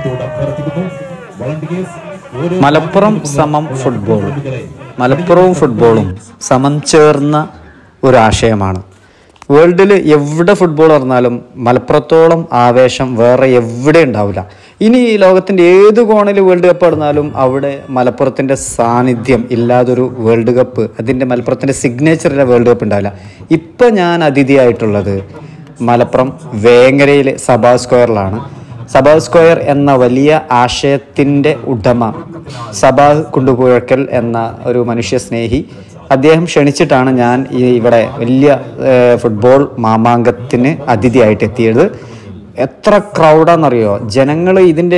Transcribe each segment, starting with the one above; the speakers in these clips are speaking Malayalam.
സ്നേഹത്തോട് അഭ്യർത്ഥിക്കുന്നു വളണ്ടിയേഴ്സ് ഓരോ മലപ്പുറം സമം ഫുട്ബോൾ മലപ്പുറവും ഫുട്ബോളും സമം ചേർന്ന ഒരു ആശയമാണ് വേൾഡിൽ എവിടെ ഫുട്ബോൾ പറഞ്ഞാലും മലപ്പുറത്തോളം ആവേശം വേറെ എവിടെ ഉണ്ടാവില്ല ഇനി ഈ ലോകത്തിൻ്റെ ഏത് കോണിൽ വേൾഡ് കപ്പ് നടന്നാലും അവിടെ മലപ്പുറത്തിൻ്റെ സാന്നിധ്യം ഇല്ലാതൊരു വേൾഡ് കപ്പ് അതിൻ്റെ മലപ്പുറത്തിൻ്റെ സിഗ്നേച്ചറിലെ വേൾഡ് കപ്പ് ഉണ്ടാവില്ല ഇപ്പം ഞാൻ അതിഥിയായിട്ടുള്ളത് മലപ്പുറം വേങ്ങരയിലെ സഭാ സ്ക്വയറിലാണ് സഭാ സ്ക്വയർ എന്ന വലിയ ആശയത്തിൻ്റെ ഉടമ സഭാ കുണ്ടുപുഴക്കൽ എന്ന ഒരു മനുഷ്യ സ്നേഹി അദ്ദേഹം ക്ഷണിച്ചിട്ടാണ് ഞാൻ ഈ ഇവിടെ വലിയ ഏഹ്, ഫുട്ബോൾ മാമാങ്കത്തിന് അതിഥിയായിട്ട് എത്തിയത് എത്ര ക്രൗഡാണെന്നറിയോ ജനങ്ങൾ ഇതിൻ്റെ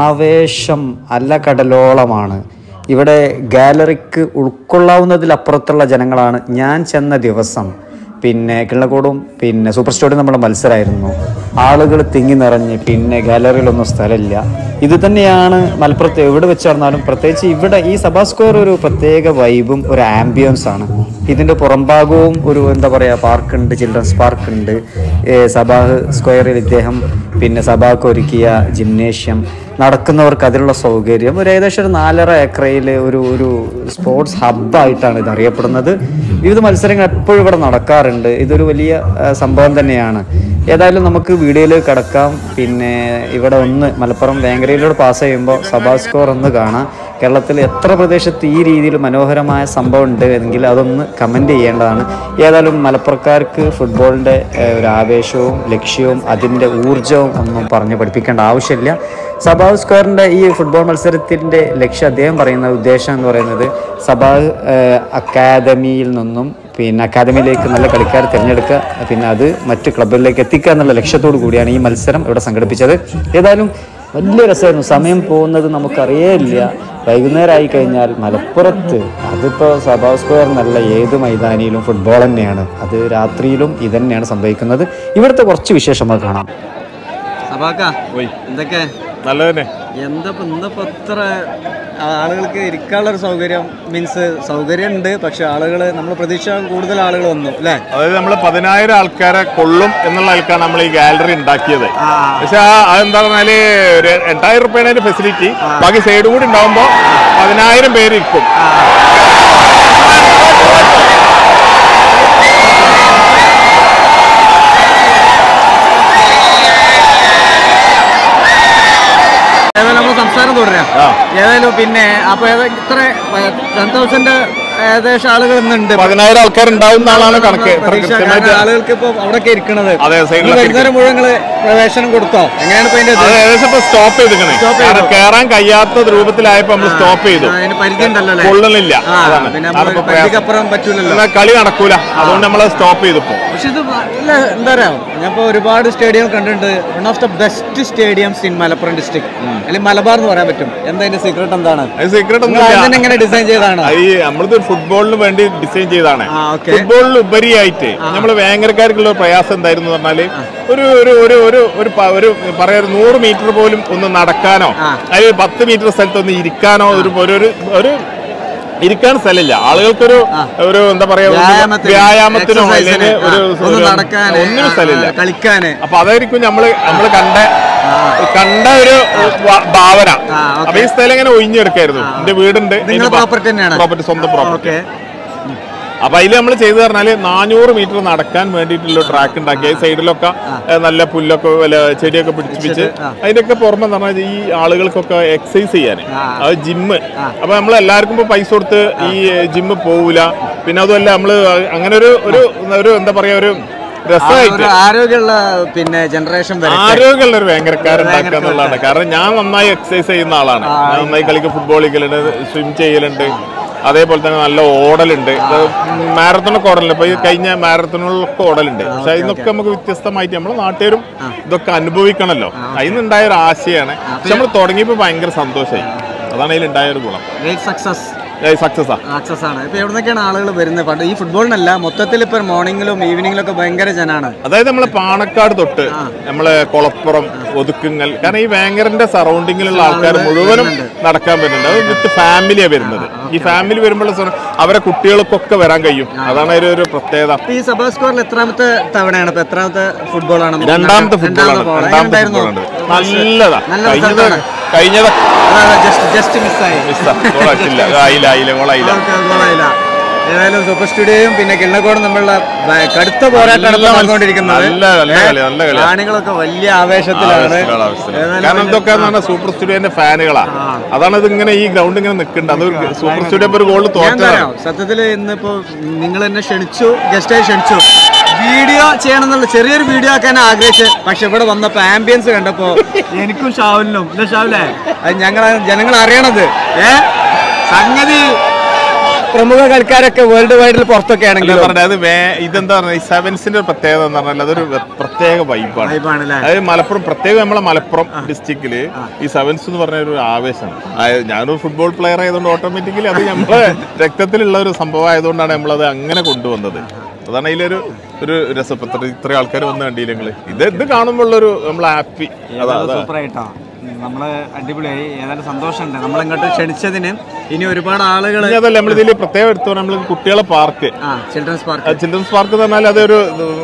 ആവേശം അല്ല കടലോളമാണ് ഇവിടെ ഗാലറിക്ക് ഉൾക്കൊള്ളാവുന്നതിലപ്പുറത്തുള്ള ജനങ്ങളാണ് ഞാൻ ചെന്ന ദിവസം പിന്നെ കിള്ളക്കോടും പിന്നെ സൂപ്പർ സ്റ്റോറിൽ നമ്മുടെ മത്സരമായിരുന്നു ആളുകൾ തിങ്ങി നിറഞ്ഞ് പിന്നെ ഗാലറിയിലൊന്നും സ്ഥലമില്ല ഇത് തന്നെയാണ് മലപ്പുറത്ത് എവിടെ വെച്ച് നടന്നാലും പ്രത്യേകിച്ച് ഇവിടെ ഈ സഭാ സ്ക്വയർ ഒരു പ്രത്യേക വൈബും ഒരു ആംബിയൻസ് ആണ് ഇതിൻ്റെ പുറംഭാഗവും ഒരു എന്താ പറയുക പാർക്കുണ്ട് ചിൽഡ്രൻസ് പാർക്കുണ്ട് സഭാ സ്ക്വയറിൽ ഇദ്ദേഹം പിന്നെ സഭാക്ക് ഒരുക്കിയ ജിംനേഷ്യം നടക്കുന്നവർക്ക് അതിനുള്ള സൗകര്യം ഒരു ഏകദേശം ഒരു നാലര ഏക്കറയിൽ ഒരു ഒരു സ്പോർട്സ് ഹബ്ബായിട്ടാണ് ഇത് അറിയപ്പെടുന്നത് വിവിധ മത്സരങ്ങൾ എപ്പോഴും ഇവിടെ നടക്കാറുണ്ട് ഇതൊരു വലിയ ആ, സംഭവം തന്നെയാണ് ഏതായാലും നമുക്ക് വീഡിയോയിലേക്ക് കടക്കാം പിന്നെ ഇവിടെ ഒന്ന് മലപ്പുറം വേങ്ങരയിലൂടെ പാസ് ചെയ്യുമ്പോൾ സഭാ സ്കോർ ഒന്ന് കാണാം കേരളത്തിൽ എത്ര പ്രദേശത്ത് ഈ രീതിയിൽ മനോഹരമായ സംഭവം ഉണ്ട് എങ്കിൽ അതൊന്ന് കമൻറ്റ് ചെയ്യേണ്ടതാണ് ഏതായാലും മലപ്പുറക്കാർക്ക് ഫുട്ബോളിൻ്റെ ഏഹ്, ഒരു ആവേശവും ലക്ഷ്യവും അതിൻ്റെ ഊർജവും ഒന്നും പറഞ്ഞ് പഠിപ്പിക്കേണ്ട ആവശ്യമില്ല സഭാ സ്ക്വയറിൻ്റെ ഈ ഫുട്ബോൾ മത്സരത്തിൻ്റെ ലക്ഷ്യം അദ്ദേഹം പറയുന്ന ഉദ്ദേശം എന്ന് പറയുന്നത് സഭാ ഏഹ്, അക്കാദമിയിൽ നിന്നും പിന്നെ അക്കാദമിയിലേക്ക് നല്ല കളിക്കാരെ തിരഞ്ഞെടുക്കുക പിന്നെ അത് മറ്റ് ക്ലബുകളിലേക്ക് എത്തിക്കുക എന്നുള്ള ലക്ഷ്യത്തോടു കൂടിയാണ് ഈ മത്സരം ഇവിടെ സംഘടിപ്പിച്ചത് ഏതായാലും വലിയ രസമായിരുന്നു സമയം പോകുന്നത് നമുക്കറിയേയില്ല വൈകുന്നേരമായി കഴിഞ്ഞാൽ മലപ്പുറത്ത് അതിപ്പോൾ സഭാ സ്ക്വയർ എന്നല്ല ഏത് മൈതാനിയിലും ഫുട്ബോൾ തന്നെയാണ് അത് രാത്രിയിലും ഇതന്നെയാണ് സംഭവിക്കുന്നത് ഇവിടുത്തെ കുറച്ച് വിശേഷം നമുക്ക് കാണാം സഭാക്ക എന്തൊക്കെ നല്ലത് തന്നെ എന്താ ഇപ്പൊ ഇന്നിപ്പോ ഇത്ര ആളുകൾക്ക് ഇരിക്കാനുള്ള ഒരു സൗകര്യം മീൻസ് സൗകര്യം ഉണ്ട് പക്ഷെ ആളുകൾ നമ്മൾ പ്രതീക്ഷ കൂടുതൽ ആളുകൾ വന്നു അല്ലേ അതായത് നമ്മൾ പതിനായിരം ആൾക്കാരെ കൊള്ളും എന്നുള്ള ആൾക്കാണ് നമ്മൾ ഈ ഗാലറി ഉണ്ടാക്കിയത് പക്ഷെ ആ അതെന്താ പറഞ്ഞാല് ഒരു എട്ടായിരം റുപ്യാണ് അതിന്റെ ഫെസിലിറ്റി ബാക്കി സൈഡ് കൂടി ഉണ്ടാവുമ്പോ പതിനായിരം പേര് ഇരിക്കും ഏതായാലും നമ്മൾ സംസാരം തുടരാം ആ. ഏതായാലും പിന്നെ അപ്പൊ ഏതാ- ഇത്ര ടെൻ തൗസൻഡ് ഏകദേശം ആളുകൾ ഇന്നുണ്ട് പതിനായിരം ആൾക്കാർ ഉണ്ടാവും എന്നാണ് കണക്ക് ഇത്ര പ്രതീക്ഷ കൃത്യമായിട്ട് കാരണം ആളുകൾക്ക് ഇപ്പൊ അവിടെ ഇരിക്കണത് അതെ, side ഇന്ന് ലൊക്കെ വൈകുന്നേരം മുഴുവൻ നിങ്ങള് പ്രവേശനം കൊടുത്തോ എങ്ങനെയാണ് ഇപ്പൊ അതിന്റെ ഇത്? അത് ഏകദേശം ഇപ്പൊ സ്റ്റോപ്പ് ചെയ്തിക്കണേ Stop ചെയ്തു. കാരണം കയറാൻ കഴിയാത്ത രൂപത്തിലായപ്പോ നമ്മൾ സ്റ്റോപ്പ് ചെയ്തു ആ, അതിന് പരിധി ഉണ്ടല്ലോ അല്ലേ? കൊള്ളണില്ല ആ, അതാണ് പിന്നെ അതാണ് ഇപ്പൊ പ്രയാസം. പരിധിക്കപ്പുറം പറ്റൂലല്ലോ എന്നാ കളി നടക്കൂല അതുകൊണ്ട് നമ്മൾ സ്റ്റോപ്പ് ചെയ്തിപ്പോ പക്ഷെ ഇത് നല്ല എന്താ പറയാ ഞാൻ ഇപ്പൊ ഒരുപാട് സ്റ്റേഡിയം കണ്ടിട്ടുണ്ട് one of the best stadiums in Malappuram district അല്ലെങ്കിൽ മലബാർ എന്ന് പറയാൻ പറ്റും എന്താ അതിന്റെ സീക്രട്ട് എന്താണ് അത് സീക്രട്ട് നിങ്ങൾ ആദ്യം തന്നെ ഇങ്ങനെ ഡിസൈൻ ചെയ്താണ് അത് ഈ നമ്മളിത് ഫുട്ബോളിന് വേണ്ടി ഡിസൈൻ ചെയ്താണ് ആ, okay. ഫുട്ബോളിൽ ഉപരിയായിട്ട് നമ്മൾ വേങ്ങരക്കാർക്കുള്ള ഒരു പ്രയാസം എന്തായിരുന്നു എന്ന് പറഞ്ഞാല് ഒരു ഒരു ഒരു ഒരു ഒരു പ- ഒരു പറയാ ഒരു നൂറ് മീറ്റർ പോലും ഒന്ന് നടക്കാനോ ആ. അല്ലെങ്കിൽ പത്ത് മീറ്റർ സ്ഥലത്ത് ഒന്ന് ഇരിക്കാനോ ഒരു ഒരു ഒരു- ഒരു ഇരിക്കാൻ സ്ഥലമില്ല ആളുകൾക്കൊരു ഒരു എന്താ പറയാ ഒരു വ്യായാമത്തിന്, വ്യായാമത്തിനോ exercise അല്ലെങ്കിൽ ന്, ഒരു ആ, ഒന്ന് ഒരു- നടക്കാന്, ഒന്നിനും ആ, സ്ഥലമില്ല ആ, കളിക്കാന് അപ്പൊ അതായിരിക്കും നമ്മള് നമ്മള് കണ്ട കണ്ട ഒരു വ- ഭാവന ആ, okay. അപ്പൊ ഈ സ്ഥലം ഇങ്ങനെ ഒഴിഞ്ഞെടുക്കായിരുന്നു എന്റെ വീടുണ്ട് നിങ്ങളുടെ property തന്നെയാണ്? പ്രോപ്പർട്ടി സ്വന്തം പ്രോപ്പർട്ടി ഓക്കെ അപ്പൊ അതിൽ നമ്മൾ ചെയ്തു പറഞ്ഞാല് നാനൂറ് മീറ്റർ നടക്കാൻ വേണ്ടിയിട്ടുള്ള ട്രാക്ക് ഉണ്ടാക്കി ഈ സൈഡിലൊക്കെ ഏഹ്, നല്ല പുല്ലൊക്കെ വല്ല ചെടിയൊക്കെ പിടിപ്പിച്ച് അതിന്റെയൊക്കെ പുറമെ എന്ന് പറഞ്ഞാൽ ഈ ആളുകൾക്കൊക്കെ എക്സസൈസ് ചെയ്യാൻ അത് ജിമ്മ് അപ്പൊ നമ്മൾ എല്ലാവർക്കും ഇപ്പൊ പൈസ കൊടുത്ത് ഈ ജിമ്മ് പോവില്ല പിന്നെ അതുമല്ല നമ്മള് അങ്ങനെ ഒരു ഒരു ഒരു എന്താ പറയാ ഒരു രസമായിട്ട് ഒരു ആരോഗ്യമുള്ള പിന്നെ ജനറേഷൻ വരെ ആരോഗ്യമുള്ള ഒരു വേങ്ങരക്കാരുണ്ടാക്കുക എന്നുള്ളതാണ് കാരണം ഞാൻ നന്നായി എക്സസൈസ് ചെയ്യുന്ന ആളാണ് ഞാൻ നന്നായി കളിക്കും ഫുട്ബോൾ കളിക്കലുണ്ട് സ്വിം ചെയ്യലുണ്ട് അതേപോലെ തന്നെ നല്ല ഓടലുണ്ട് മാരത്തണൊക്കെ ഓടലുണ്ട് ഇപ്പൊ ഈ കഴിഞ്ഞ മാരത്തണുകളിലൊക്കെ ഓടലുണ്ട് പക്ഷെ അതിനൊക്കെ നമുക്ക് വ്യത്യസ്തമായിട്ട് നമ്മുടെ നാട്ടുകാരും ഇതൊക്കെ അനുഭവിക്കണമല്ലോ അതിനുണ്ടായ ഒരു ആശയമാണ് പക്ഷെ നമ്മൾ തുടങ്ങിയപ്പോൾ ഭയങ്കര സന്തോഷമായി അതാണ് അതിലുണ്ടായ ഒരു ഗുണം ഗ്രേറ്റ് സക്സസ് സക്സസ് ആ ആക്സസ് ആണ് ഇപ്പൊ എവിടുന്നൊക്കെയാണ് ആളുകൾ വരുന്നത് പണ്ട് ഈ ഫുട്ബോളിനല്ല മൊത്തത്തിൽ ഇപ്പൊ മോർണിംഗിലും ഈവനിങ്ങിലും ഒക്കെ ഭയങ്കര ജനാണ് അതായത് നമ്മളെ പാണക്കാട് തൊട്ട് നമ്മളെ കൊളപ്പുറം ഒതുക്കുങ്ങൽ കാരണം ഈ വേങ്ങരന്റെ സറൗണ്ടിങ്ങിലുള്ള ആൾക്കാർ മുഴുവനും നടക്കാൻ പറ്റുന്നുണ്ട് അത് വിത്ത് ഫാമിലിയാണ് വരുന്നത് ഈ ഫാമിലി വരുമ്പോൾ അവരെ കുട്ടികൾക്കൊക്കെ വരാൻ കഴിയും അതാണ് ഒരു ഒരു പ്രത്യേകത ഇപ്പൊ ഈ സഭാ സ്കോറിൽ എത്രാമത്തെ തവണയാണ് ഇപ്പൊ എത്രാമത്തെ ഫുട്ബോളാണ് രണ്ടാമത്തെ ഫുട്ബോളാണ് രണ്ടാമത്തെ ഫുട്ബോളാണ് നല്ലതാ നല്ല കഴിഞ്ഞത് റിസൾട്ടാണ്. കഴിഞ്ഞത് ജസ്റ്റ് ജസ്റ്റ് മിസ്സായി മിസ്സാ. ഗോളാക്കില്ല ആയില്ല ആയില്ല ഗോളായില്ല ഓക്കേ, ഗോളായില്ല. ഏതായാലും സൂപ്പർ സ്റ്റുഡിയോയും പിന്നെ കിണ്ണക്കോടും തമ്മിലുള്ള ഭ- കടുത്ത പോരാട്ടമാണ് ഇപ്പോൾ നടന്നുകൊണ്ടിരിക്കുന്നത് നല്ല നല്ല കളി നല്ല കളി ആണികളൊക്കെ വലിയ ആവേശത്തിലാണ് ഏതായാലും കാരണം ഇതൊക്കെ എന്ന് പറഞ്ഞാൽ സൂപ്പർ സ്റ്റുഡിയോന്റെ ഫാനുകളാ അതാണ് ഇത് ഇങ്ങനെ ഈ ഗ്രൗണ്ട് ഇങ്ങനെ നിൽക്കുന്നുണ്ട് അത് സൂപ്പർ സ്റ്റുഡിയോ ഇപ്പൊ ഒരു ഗോൾ ഞാൻ തോറ്റതാണ് പറയാം സത്യത്തിൽ ഇന്നിപ്പോ നിങ്ങൾ എന്നെ ക്ഷണിച്ചു ഗസ്റ്റായി ക്ഷണിച്ചു വീഡിയോ ചെയ്യണം എന്നുള്ള ചെറിയൊരു വീഡിയോ ആക്കാൻ ആഗ്രഹിച്ച് പക്ഷെ ഇവിടെ വന്നപ്പോ ആംബിയൻസ് കണ്ടപ്പോ എനിക്കും ഷാവുലിനും ഇല്ല ഷാവുലേ അത് ഞങ്ങൾ ജനങ്ങൾ അറിയണത് ഏ സംഗതി പ്രമുഖ കളിക്കാരൊക്കെ വേൾഡ് വൈഡിൽ പുറത്തൊക്കെ അല്ല ആണെങ്കിലും പറഞ്ഞത് അത് വേ- ഇതെന്താ പറഞ്ഞാൽ ഈ സെവൻസിന്റെ ഒരു പ്രത്യേകത എന്ന് പറഞ്ഞാൽ അതൊരു വെ- പ്രത്യേക വൈബാണ് വൈബാണല്ലേ അതായത് മലപ്പുറം പ്രത്യേകം നമ്മളെ മലപ്പുറം ഡിസ്ട്രിക്റ്റില് ഈ സെവൻസ് എന്ന് പറഞ്ഞ ഒരു ആവേശമാണ് അതായത് ഞാനൊരു ഫുട്ബോൾ പ്ലെയർ ആയതുകൊണ്ട് ഓട്ടോമാറ്റിക്കലി അത് നമ്മളെ രക്തത്തിലുള്ള ഒരു സംഭവം ആയതുകൊണ്ടാണ് നമ്മളത് അങ്ങനെ കൊണ്ടുവന്നത് അതാണ് അതിലൊരു ഒരു രസം ഇപ്പൊ ഇത്ര ഇത്ര ആൾക്കാർ വന്ന് കണ്ടില്ല നിങ്ങള് ഇത് ഇത് കാണുമ്പോഴുള്ളൊരു നമ്മൾ ഹാപ്പി അതാ അതാ സൂപ്പർ ആയിട്ടോ നമ്മള് അടിപൊളിയായി ഏതായാലും സന്തോഷമുണ്ട് നമ്മളിങ്ങോട്ട് ക്ഷണിച്ചതിന് ഇനി ഒരുപാട് ആളുകൾ ഇനി അതല്ല നമ്മളിതിൽ പ്രത്യേകം എടുത്തു നമ്മൾ കുട്ടികളെ പാർക്ക് ആ ചിൽഡ്രൻസ് പാർക്ക് ചിൽഡ്രൻസ് പാർക്ക് എന്ന് പറഞ്ഞാൽ അതൊരു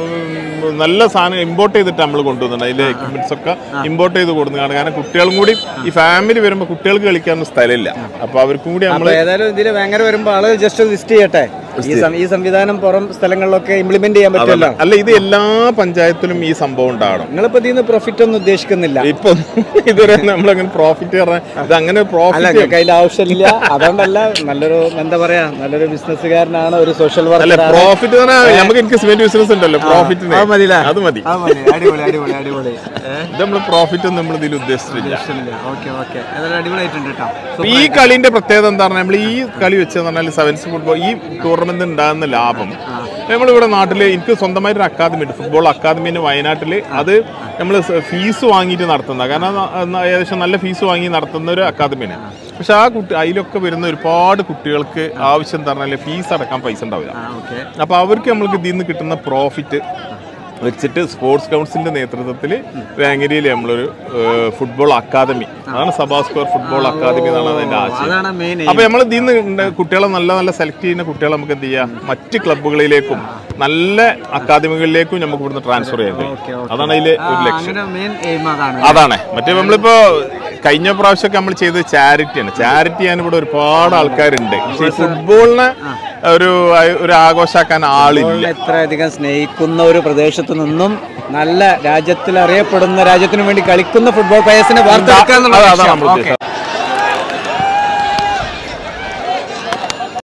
ഉം, നല്ല സാധനം ഇമ്പോർട്ട് ചെയ്തിട്ട് നമ്മൾ കൊണ്ടുവന്നുണ്ട് അതിലെ എക്യുപ്മെന്റ്സ് ഒക്കെ ഇമ്പോർട്ട് ചെയ്ത് കൊടുക്കുന്നതാണ് കാരണം കുട്ടികളും കൂടി ഈ ഫാമിലി വരുമ്പോൾ കുട്ടികൾക്ക് കളിക്കാനൊന്നും സ്ഥലമില്ല അപ്പൊ അവർക്കും കൂടി നമ്മൾ അപ്പൊ ഏതായാലും ഇതില് ഭയങ്കര വരുമ്പോ ആള് ജസ്റ്റ് ലിസ്റ്റ് ചെയ്യട്ടെ ഈ സം- ഈ സംവിധാനം പുറം സ്ഥലങ്ങളിലൊക്കെ ഇംപ്ലിമെന്റ് ചെയ്യാൻ പറ്റുമല്ലോ അല്ല ഇത് എല്ലാ പഞ്ചായത്തിലും ഈ സംഭവം ഉണ്ടാവണം നിങ്ങളിപ്പോ ഇതിന്ന് പ്രോഫിറ്റ് ഒന്നും ഉദ്ദേശിക്കുന്നില്ല ഇപ്പൊ ഇതുവരെ നമ്മളങ്ങനെ പ്രോഫിറ്റ് പറഞ്ഞാൽ ഇത് അങ്ങനെ അല്ല പ്രോഫിറ്റ് നിങ്ങൾക്ക് അതിന്റെ ആവശ്യമില്ല അതുകൊണ്ടല്ല നല്ലൊരു എന്താ പറയാ നല്ലൊരു ബിസിനസ്സുകാരനാണ് ഒരു സോഷ്യൽ അല്ല വർക്കർ പ്രോഫിറ്റ് പറഞ്ഞാൽ നമുക്ക് എനിക്ക് സിമെന്റ് ബിസിനസ് ഉണ്ടല്ലോ പ്രോഫിറ്റ് അത് മതില്ലേ? അത് മതി അടിപൊളി അടിപൊളി അടിപൊളി ഇത് നമ്മൾ പ്രോഫിറ്റ് ഒന്നും നമ്മൾ ഇതിൽ ഉദ്ദേശിച്ചിട്ടില്ല ഓക്കെ ഓക്കെ ഏതായാലും അടിപൊളിയായിട്ടുണ്ട് കേട്ടോ അപ്പൊ ഈ കളിന്റെ പ്രത്യേകത എന്താ പറഞ്ഞാൽ നമ്മൾ ഈ കളി വെച്ച് പറഞ്ഞാൽ സെവൻസ് ഫുട്ബോൾ ഈ ടൂർണമെന്റ് ഉണ്ടാകുന്ന ലാഭം നമ്മളിവിടെ നാട്ടില് എനിക്ക് സ്വന്തമായിട്ട് ഒരു അക്കാദമി ഉണ്ട് ഫുട്ബോൾ അക്കാദമി വയനാട്ടിൽ അത് നമ്മൾ ഫീസ് വാങ്ങിയിട്ട് നടത്തുന്ന കാരണം അത് ന- ഏകദേശം നല്ല ഫീസ് വാങ്ങി നടത്തുന്ന ഒരു അക്കാദമിയാണ് പക്ഷെ ആ കുട്ടി അതിലൊക്കെ വരുന്ന ഒരുപാട് കുട്ടികൾക്ക് ആവശ്യം എന്താ പറഞ്ഞാൽ ഫീസ് അടക്കാൻ പൈസ ഉണ്ടാവില്ല ഓക്കെ അപ്പോൾ അവർക്ക് നമ്മൾക്ക് ഇതിൽ നിന്ന് കിട്ടുന്ന പ്രോഫിറ്റ് വെച്ചിട്ട് സ്പോർട്സ് കൗൺസിലിന്റെ നേതൃത്വത്തിൽ വേങ്ങരയിൽ നമ്മളൊരു ഏഹ്, ഫുട്ബോൾ അക്കാദമി അതാണ് സഭാ സ്ക്വയർ ഫുട്ബോൾ അക്കാദമി എന്നാണ് അതിന്റെ ആശയം അതാണ് മെയിൻ അപ്പൊ നമ്മൾ ഇതിൽ നിന്ന് കുട്ടികളെ നല്ല നല്ല സെലക്ട് ചെയ്യുന്ന കുട്ടികളെ നമുക്ക് എന്ത് ചെയ്യാം മറ്റ് ക്ലബ്ബുകളിലേക്കും നല്ല അക്കാദമികളിലേക്കും നമുക്ക് ഇവിടുന്ന് ട്രാൻസ്ഫർ ചെയ്യാൻ കഴിയും അതാണ് അതിലെ ഒരു ലക്ഷ്യം അങ്ങനെ മെയിൻ എയിം അതാണ് അതാണ് മറ്റേ നമ്മളിപ്പോ കഴിഞ്ഞ പ്രാവശ്യമൊക്കെ നമ്മൾ ചെയ്തത് ചാരിറ്റിയാണ് ചാരിറ്റി ചെയ്യാൻ ഇവിടെ ഒരുപാട് ആൾക്കാരുണ്ട് പക്ഷേ ഈ ഫുട്ബോളിനെ ഒരു ഒരു ആഘോഷാക്കാൻ ആളില്ല എത്രയധികം സ്നേഹിക്കുന്ന ഒരു പ്രദേശത്തു നിന്നും നല്ല രാജ്യത്തിൽ അറിയപ്പെടുന്ന രാജ്യത്തിനു വേണ്ടി കളിക്കുന്ന ഫുട്ബോൾ പ്ലേയേഴ്സിനെ വാർത്തെടുക്കുക എന്നുള്ള അതാണ് ലക്ഷ്യം. നമ്മൾ Okay. ഉദ്ദേശിച്ചത്